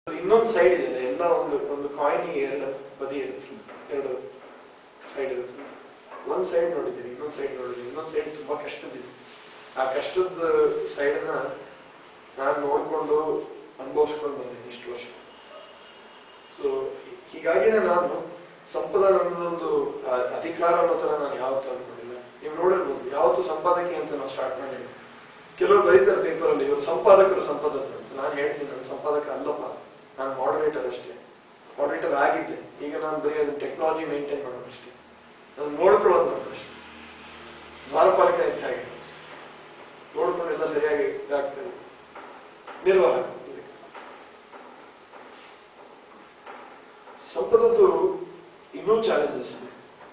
ಇನ್ನೊಂದು ಸೈಡ್ ಇದೆ ಎಲ್ಲ ಒಂದು ಒಂದು ಕಾಯಿನ್ಗೆ ಎರಡು ಬದಿ ಇರುತ್ತೆ ಎರಡು ಸೈಡ್ ಇರುತ್ತೆ ಒಂದ್ ಸೈಡ್ ನೋಡಿದ್ದೀರಿ ಇನ್ನೊಂದ್ ಸೈಡ್ ನೋಡಿದ್ದೀರಿ ಇನ್ನೊಂದ್ ಸೈಡ್ ತುಂಬಾ ಕಷ್ಟದಿದೆ ಆ ಕಷ್ಟದ ಸೈಡ್ನ ನಾನು ನೋಡ್ಕೊಂಡು ಅನುಭವಿಸ್ಕೊಂಡು ಬಂದಿದ್ದೀನಿ ಇಷ್ಟು ವರ್ಷ ಸೊ ಹೀಗಾಗಿನೇ ನಾನು ಸಂಪದ ನನ್ನದೊಂದು ಆ, ಅಧಿಕಾರ ಅನ್ನೋ ಥರ ನಾನು ಯಾವತ್ತೂ ಅನ್ಕೊಂಡಿಲ್ಲ ನೀವು ನೋಡಿರ್ಬೋದು ಯಾವತ್ತು ಸಂಪಾದಕಿ ಅಂತ ನಾವು ಸ್ಟಾರ್ಟ್ ಮಾಡಿಲ್ಲ ಕೆಲವರು ಬರೀತಾರೆ ಪೇಪರಲ್ಲಿ ಇವರು ಸಂಪಾದಕರು ಸಂಪಾದಕರು ಅಂತ ನಾನು ಹೇಳ್ತೀನಿ ನಾನು ಸಂಪಾದಕ ಅಲ್ಲಪ್ಪ ನಾನು ಮಾಡರೇಟರ್ ಅಷ್ಟೇ ಮಾಡರೇಟರ್ ಆಗಿದ್ದೆ ಈಗ ನಾನು ಬರೀ ಅದನ್ನ ಟೆಕ್ನಾಲಜಿ ಮೇಂಟೈನ್ ಮಾಡೋದು ಅಷ್ಟೇ ನಾನು ನೋಡ್ಕೊಳ್ಳೋದು ಮಾತ್ರ ಅಷ್ಟೇ ದ್ವಾರಪಾಲಕ ಇದ್ದ ಹಾಗೆ ನೋಡ್ಕೊಂಡು ಎಲ್ಲ ಸರಿಯಾಗಿ ಇದಾಗ್ತದೆ ನಿರ್ವಾಹಕ ಇದಕ್ಕೆ. ಸಂಪದದ್ದು ಇನ್ನೂ ಚಾಲೆಂಜಸ್ ಇದೆ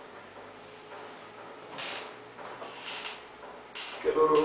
ಕೆಲವರು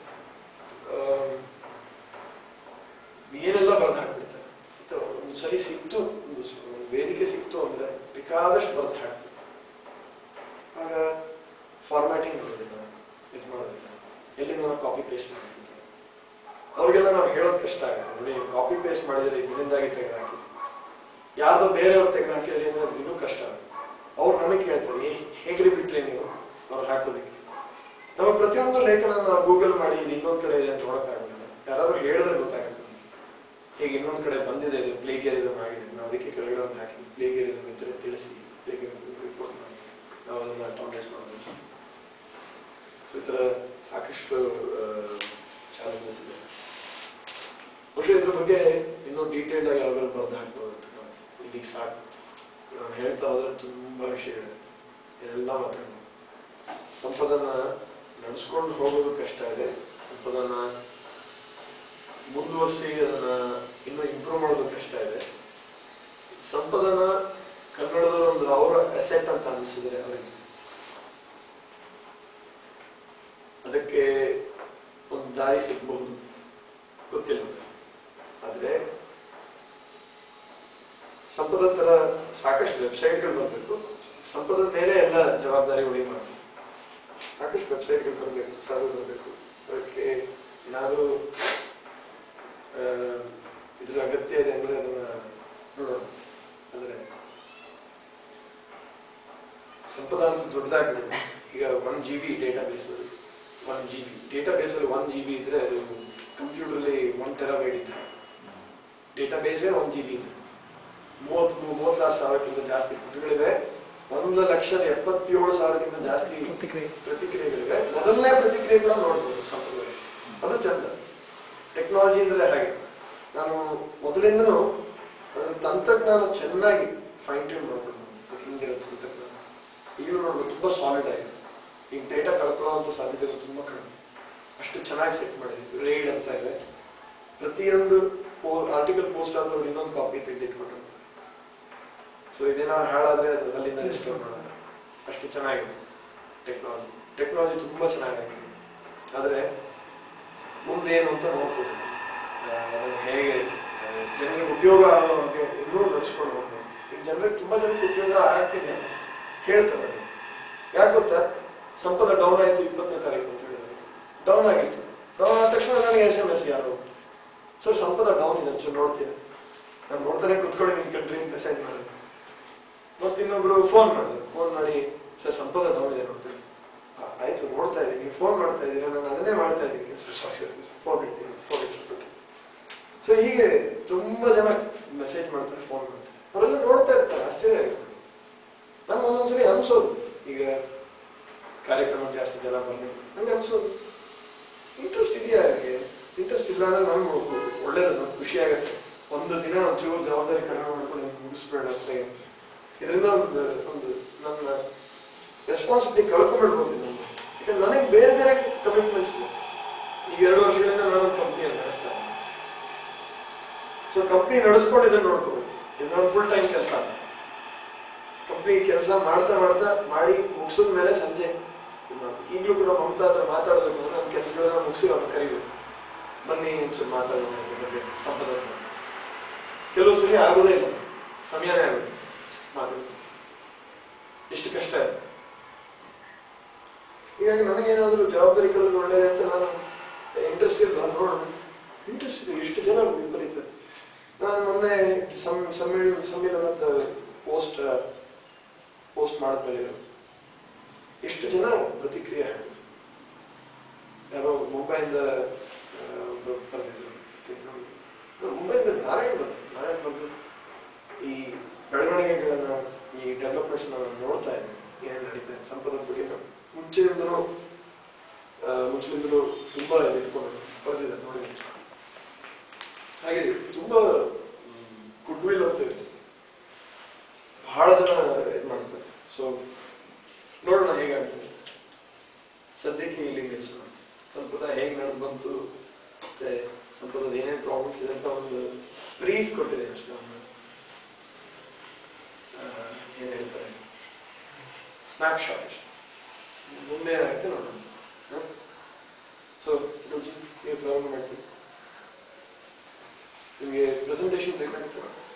ಏನೆಲ್ಲ ಬರೆದು ಹಾಕ್ಬಿಡ್ತಾರೆ ಅಥವಾ ಒಂದು ಸರಿ ಸಿಕ್ತು ಒಂದು ಸ- ಒಂದು ವೇದಿಕೆ ಸಿಕ್ತು ಅಂದ್ರೆ ಬೇಕಾದಷ್ಟು ಬರೆದು ಹಾಕ್ತಾರೆ ಆಗ ಫಾರ್ಮ್ಯಾಟಿಂಗ್ ಬರೋದಿಲ್ಲ ಇದು ಮಾಡೋದಿಲ್ಲ ಎಲ್ಲಿಂದ ಕಾಪಿ ಪೇಸ್ಟ್ ಮಾಡ್ತಿದ್ದಾರೆ ಅವ್ರಿಗೆಲ್ಲ ನಾವು ಹೇಳೋದು ಕಷ್ಟ ಆಗುತ್ತೆ ನೋಡಿ ಕಾಪಿ ಪೇಸ್ಟ್ ಮಾಡಿದರೆ ಇದರಿಂದಾಗಿ ತೆಗೆದುಹಾಕಿ ಯಾರ್ದೋ ಬೇರೆಯವ್ರು ತೆಗೆದುಹಾಕಿದ್ರೆ ಅಂದ್ರೆ ಇನ್ನೂ ಕಷ್ಟ ಆಗುತ್ತೆ ಅವ್ರು ನಮಗೆ ಕೇಳ್ತಾರೆ "ಏ, ಹೇಗ್ರಿ ಬಿಟ್ರಿ ನೀವು ಅವ್ರು ಹಾಕೋದಕ್ಕೆ ನಮ್ಮ ಪ್ರತಿಯೊಂದು ಲೇಖನ ನಾವು ಗೂಗಲ್ ಮಾಡಿ ಇದು ಇನ್ನೊಂದ್ ಕಡೆ ಇದೆ ಅಂತ ನೋಡೋಕ್ಕಾಗಲ್ಲ ಯಾರಾದ್ರೂ ಹೇಳಿದ್ರೆ ಗೊತ್ತಾಗುತ್ತೆ ನಮ್ಗೆ. ಹೀಗೆ ಇನ್ನೊಂದ್ ಕಡೆ ಬಂದಿದೆ ಇದು ಪ್ಲೇಗಿಯರಿಸಮ್ ಆಗಿದೆ ನಾವು ಅದಕ್ಕೆ ಕೆಳಗಡೆ ಒಂದು ಹಾಕಿ ಪ್ಲೇಗಿಯರಿಸಮ್ ಇದ್ರೆ ತಿಳಿಸಿ ರಿಪೋರ್ಟ್ ಮಾಡಿ ನಾವು ಅದನ್ನ ಟಾಲರೇಟ್ ಮಾಡಬೇಕು ಸೊ ಈ ಥರ ಸಾಕಷ್ಟು ಚಾಲೆಂಜಸ್ ಇದೆ ಬಹುಶಃ ಇದ್ರ ಬಗ್ಗೆ ಇನ್ನೂ ಡೀಟೇಲ್ಡ್ ಆಗಿ ಯಾವಾಗಲೂ ಬರೆದು ಹಾಕ್ಬೋದು ಇದೀಗ ಸಾಕು ನಾನು ಹೇಳ್ತಾ ಹೋದ್ರೆ ತುಂಬಾ ವಿಷಯ ಇದೆ ಇದೆಲ್ಲ ಮಾತಾಡೋದು ಸಂಪದನ್ನ ನಡೆಸ್ಕೊಂಡು ಹೋಗೋದು ಕಷ್ಟ ಇದೆ ಸಂಪದನ್ನ ಮುಂದುವರಿಸಿ ಅದನ್ನ ಇನ್ನೂ ಇಂಪ್ರೂವ್ ಮಾಡೋದು ಕಷ್ಟ ಇದೆ ಸಂಪದನ ಕನ್ನಡದ ಒಂದು ಅವರ ಅಸೆಟ್ ಅಂತ ಅನಿಸಿದ್ರೆ ಅವರಿಗೆ ಅದಕ್ಕೆ ಒಂದು ದಾರಿ ಸಿಗಬಹುದು ಗೊತ್ತಿಲ್ಲ ಆದ್ರೆ ಸಂಪದ ತರ ಸಾಕಷ್ಟು ವೆಬ್ಸೈಟ್ಗಳು ಬರಬೇಕು ಸಂಪದದ ಮೇಲೆ ಎಲ್ಲ ಜವಾಬ್ದಾರಿ ಉಳಿ ಮಾಡಬೇಕು ಸಾಕಷ್ಟು ವೆಬ್ಸೈಟ್ಗಳು ಬರಬೇಕು ಸರ್ವೆ ಬರಬೇಕು ಅದಕ್ಕೆ ಏನಾದರೂ ಇದ್ರ ಅಗತ್ಯ ಇದೆ ಅಂದ್ರೆ ಅದನ್ನ ನೋಡೋಣ ಅಂದ್ರೆ ಸಂಪದ ಅಂತ ದೊಡ್ಡದಾಗಿದೆ ಈಗ one G B database one G B ಡೇಟಾ ಬೇಸಲ್ಲಿ ಒನ್ ಜಿ ಬಿ ಇದ್ರೆ ಅದು ಕಂಪ್ಯೂಟರ್ಲಿ ಒನ್ ಟೆರಾಬೈಟ್ ಇದೆ ಡೇಟಾ ಬೇಸೇ ಒನ್ ಜಿ ಬಿ ಇದೆ ಮೂವತ್ತು ಮೂವತ್ತಾರು ಸಾವಿರಕ್ಕಿಂತ ಜಾಸ್ತಿ ಪುಟಗಳಿವೆ ಒಂದು ಲಕ್ಷದ ಎಪ್ಪತ್ತೇಳು ಸಾವಿರಕ್ಕಿಂತ ಜಾಸ್ತಿ ಪ್ರತಿಕ್ರಿಯೆ. ಪ್ರತಿಕ್ರಿಯೆಗಳಿವೆ ಮೊದಲನೇ ಪ್ರತಿಕ್ರಿಯೆ ಕೂಡ ನೋಡ್ಬೋದು ಸಂಪದದಲ್ಲಿ ಅದು ಚಂದ ಟೆಕ್ನಾಲಜಿ ಅಂದ್ರೆ ಹಾಗೆ ನಾನು ಮೊದಲಿಂದನೂ ಅದನ್ನ ತಂತ್ರಜ್ಞಾನ ಚೆನ್ನಾಗಿ ಫೈನ್ ಟ್ಯೂನ್ ಮಾಡ್ಕೊಂಡು ಹಿಂಗಿರೋದು ತಂತ್ರಜ್ಞಾನ ಈಗಲೂ ನೋಡ್ಬೋದು ತುಂಬಾ ಸಾಲಿಡ್ ಆಗಿದೆ ಈಗ ಡೇಟಾ ಕಳ್ಕೊಳ್ಳುವಂಥ ಸಾಧ್ಯತೆಗಳು ತುಂಬಾ ಕಡಿಮೆ ಅಷ್ಟು ಚೆನ್ನಾಗಿ ಸೆಟ್ ಮಾಡಿದ್ವಿ ರೇಡ್ ಅಂತ ಇದೆ ಪ್ರತಿಯೊಂದು ಆರ್ಟಿಕಲ್ ಪೋಸ್ಟ್ ಆದ್ರೂ ಇನ್ನೊಂದು ಕಾಪಿ ತೆಗೆದಿಟ್ಕೊಂಡು ಸೊ ಇದೇನಾದ್ರು ಹಾಳಾದ್ರೆ ಅದು ಅಲ್ಲಿಂದ ರಿಸ್ಟೋರ್ ಮಾಡೋದು ಅಷ್ಟು ಚೆನ್ನಾಗಿದೆ ಟೆಕ್ನಾಲಜಿ ಟೆಕ್ನಾಲಜಿ ತುಂಬಾ ಚೆನ್ನಾಗಿದೆ ಆದ್ರೆ ಮುಂದೆ ಏನು ಅಂತ ನೋಡ್ಬೋದು ಆ, ಅದನ್ನ ಹೇಗೆ ಆ, ಜನರಿಗೆ ಉಪಯೋಗ ಆಗೋ ಹಾಗೆ ಇನ್ನೂ ನಡೆಸ್ಕೊಂಡು ಹೋಗ್ಬೋದು ಈಗ ಜನರಿಗೆ ತುಂಬಾ ಜನಕ್ಕೆ ಉಪಯೋಗ ಆಗ್ತಿದೆ ಹೇಳ್ತಾರೆ ಅದು. ಯಾಕೆ ಗೊತ್ತಾ ಸಂಪದ ಡೌನ್ ಆಯ್ತು ಇಪ್ಪತ್ತನೇ ತಾರೀಕು ಅಂತ ಹೇಳಿದ್ರೆ ಡೌನ್ ಆಗಿತ್ತು ಡೌನ್ ಆದ ತಕ್ಷಣ ನನಗೆ ಎಸ್ ಎಂ ಎಸ್ ಯಾರು ಸರ್ ಸಂಪದ ಡೌನ್ ಇದೆ ಒಂಚೂರು ನೋಡ್ತೀನಿ ನಾನು ನೋಡ್ತಾನೆ ಕುತ್ಕೊಂಡು ನಿಮ್ ಕಂಟ್ರಿ ಮೆಸೇಜ್ ಮಾಡಿದೆ ಮತ್ತೆ ಇನ್ನೊಬ್ರು ಫೋನ್ ಮಾಡಿದ್ರು ಫೋನ್ ಮಾಡಿ ಸರ್ ಸಂಪದ ಡೌನ್ ಇದೆ ನೋಡ್ತೀನಿ ಆ, ಆಯ್ತು ನೋಡ್ತಾ ಇದ್ದೀನಿ ನೀವು ಫೋನ್ ಮಾಡ್ತಾ ಇದ್ದೀರಾ ನಾನು ಅದನ್ನೇ ಮಾಡ್ತಾ ಇದ್ದೀನಿ ಫೋನ್ ಇಡ್ತೀನಿ ಫೋನ್ ಇಟ್ಬಿಟ್ಟು ಸೊ ಹೀಗೆ ತುಂಬಾ ಜನ ಮೆಸೇಜ್ ಮಾಡ್ತಾರೆ ಫೋನ್ ಮಾಡ್ತಾರೆ ಅವರೆಲ್ಲ ನೋಡ್ತಾ ಇರ್ತಾರೆ ಆಶ್ಚರ್ಯ ಆಗುತ್ತೆ ನಂಗೆ ಒಂದೊಂದ್ಸರಿ ಅನ್ಸೋದು ಈಗ ಕಾರ್ಯಕ್ರಮ ಜಾಸ್ತಿ ಜನ ಬರಲಿ ನಂಗೆ ಅನ್ಸೋದು ಇಂಟ್ರೆಸ್ಟ್ ಇದೆಯಾ ಅವ್ರಿಗೆ ಇಂಟ್ರೆಸ್ಟ್ ಇಲ್ಲ ಅಂದ್ರೆ ನಾನು ನೋಡ್ಬೋದು ಒಳ್ಳೇದು ಖುಷಿ ಆಗುತ್ತೆ ಒಂದು ದಿನ ಒಂಚೂರು ಜವಾಬ್ದಾರಿ ಕಡಿಮೆ ಮಾಡ್ಕೊಂಡು ಹಿಂಗ್ ಮುಗಿಸ್ಬೇಡ ಅಂತ ಇದರಿಂದ ಒಂದು ಒಂದು ನನ್ನ ರೆಸ್ಪಾನ್ಸಿಬಿಲಿಟಿ ಕಳ್ಕೊಂಡ್ಬಿಡ್ಬೋದು ನಾನು ಯಾಕಂದ್ರೆ ನನಗೆ ಬೇರೆ ಬೇರೆ ಕಮಿಟ್ಮೆಂಟ್ಸ್ ಇದೆ ಈಗ ಎರಡು ವರ್ಷಗಳಿಂದ ನಾನು ಕಂಪ್ನಿಯನ್ನು ನಡೆಸ್ತಾ ಇದ್ದೀನಿ ಸೊ ಕಂಪ್ನಿ ನಡೆಸ್ಕೊಂಡು ಇದನ್ನ ನೋಡ್ಕೋಬೇಕು ಇದು ನನ್ನ ಫುಲ್ ಟೈಮ್ ಕೆಲಸ ಕಂಪ್ನಿ ಕೆಲಸ ಮಾಡ್ತಾ ಮಾಡ್ತಾ ಮಾಡಿ ಮುಗಿಸಿದ ಮೇಲೆ ಸಂಜೆ ಇದ್ ಮಾಡ್ಬೇಕು. ಈಗಲೂ ಕೂಡ ಮಮತಾ ಹತ್ರ ಮಾತಾಡಬೇಕು ಅಂದ್ರೆ ನನ್ನ ಕೆಲಸಗಳನ್ನ ಮುಗಿಸಿ ಅವ್ರನ್ನ ಕರಿಬೇಕು ಬನ್ನಿ ಒಂಚೂರು ಮಾತಾಡೋಣ ಇದ್ರ ಬಗ್ಗೆ ಸಂಪದ ಬಗ್ಗೆ. ಕೆಲವು ಸರಿ ಆಗೋದೇ ಇಲ್ಲ ಸಮಯನೇ ಆಗುತ್ತೆ ಮಾತಾಡೋದು ಎಷ್ಟು ಕಷ್ಟ ಇದೆ ಹೀಗಾಗಿ ನನಗೇನಾದ್ರೂ ಜವಾಬ್ದಾರಿಗಳು ಒಳ್ಳೆಯದು ಅಂತ ನಾನು ಇಂಟ್ರೆಸ್ಟ್ ಇಲ್ಲ ನೋಡೋಣ ಇಂಟ್ರೆಸ್ಟ್ ಇದೆ ಎಷ್ಟು ಜನ ಬರೀತಾರೆ ನಾನು ಮೊನ್ನೆ ಸಮ್- ಸಮ್ಮೇಳನ ಸಮ್ಮೇಳನದ ಪೋಸ್ಟ್ ಪೋಸ್ಟ್ ಮಾಡಿದ್ಮೇಲೆ ಎಷ್ಟು ಜನ ಪ್ರತಿಕ್ರಿಯೆ ಹಾಕಿದ್ರು ಯಾರೋ ಮುಂಬೈಯಿಂದ ಆ, ಒಬ್ರು ಬಂದಿದ್ರು ನಾನು ಮುಂಬೈಯಿಂದ ನಾರಾಯಣ್ ಬಂದ್ರು ನಾರಾಯಣ್ ಬಂದು ಈ ಬೆಳವಣಿಗೆಗಳನ್ನ ಈ ಡೆವಲಪ್ಮೆಂಟ್ಸ್ ನಾನು ನೋಡ್ತಾ ಇದ್ದೀನಿ ಏನೇನು ನಡೀತಾ ಇದೆ ಸಂಪದದ ಬಗ್ಗೆ ನಾನು ಮುಂಚೆಯಿಂದಲೂ ಆ, ಮುಂಚೆಯಿಂದಲೂ ತುಂಬಾ ಇಟ್ಕೊಂಡು ಬರ್ದಿದೆ ನೋಡಿದ್ದೀನಿ ಹಾಗೆ ತುಂಬಾ ಗುಡ್ ವಿಲ್ ಅಂತ ಇದೆ ಬಹಳ ಜನ ಇದು ಮಾಡ್ತಾರೆ ಸೊ ನೋಡೋಣ ಹೇಗಾಗ್ತದೆ ಸದ್ಯಕ್ಕೆ ಇಲ್ಲಿ ನಿಲ್ಸೋಣ ಸಂಪ್ರದಾಯ ಹೇಗೆ ನಡೆದು ಬಂತು ಮತ್ತೆ ಸಂಪ್ರದಾಯದ ಏನೇನು ಪ್ರಾಬ್ಲಮ್ಸ್ ಇದೆ ಅಂತ ಒಂದು ಬ್ರೀಫ್ ಕೊಟ್ಟಿದೆ ಅಷ್ಟೇ ಒಂದು ಏನು ಹೇಳ್ತಾರೆ ಸ್ನ್ಯಾಪ್ ಶಾಟ್ ಮುಂದೆ ಏನಾಗುತ್ತೆ ನೋಡೋಣ ಸೊ ರುಚಿ ನೀವು ಪ್ರಾರಂಭ ಮಾಡ್ತೀವಿ ನಿಮಗೆ ಪ್ರೆಸೆಂಟೇಷನ್ ಬೇಕಾಗುತ್ತೆ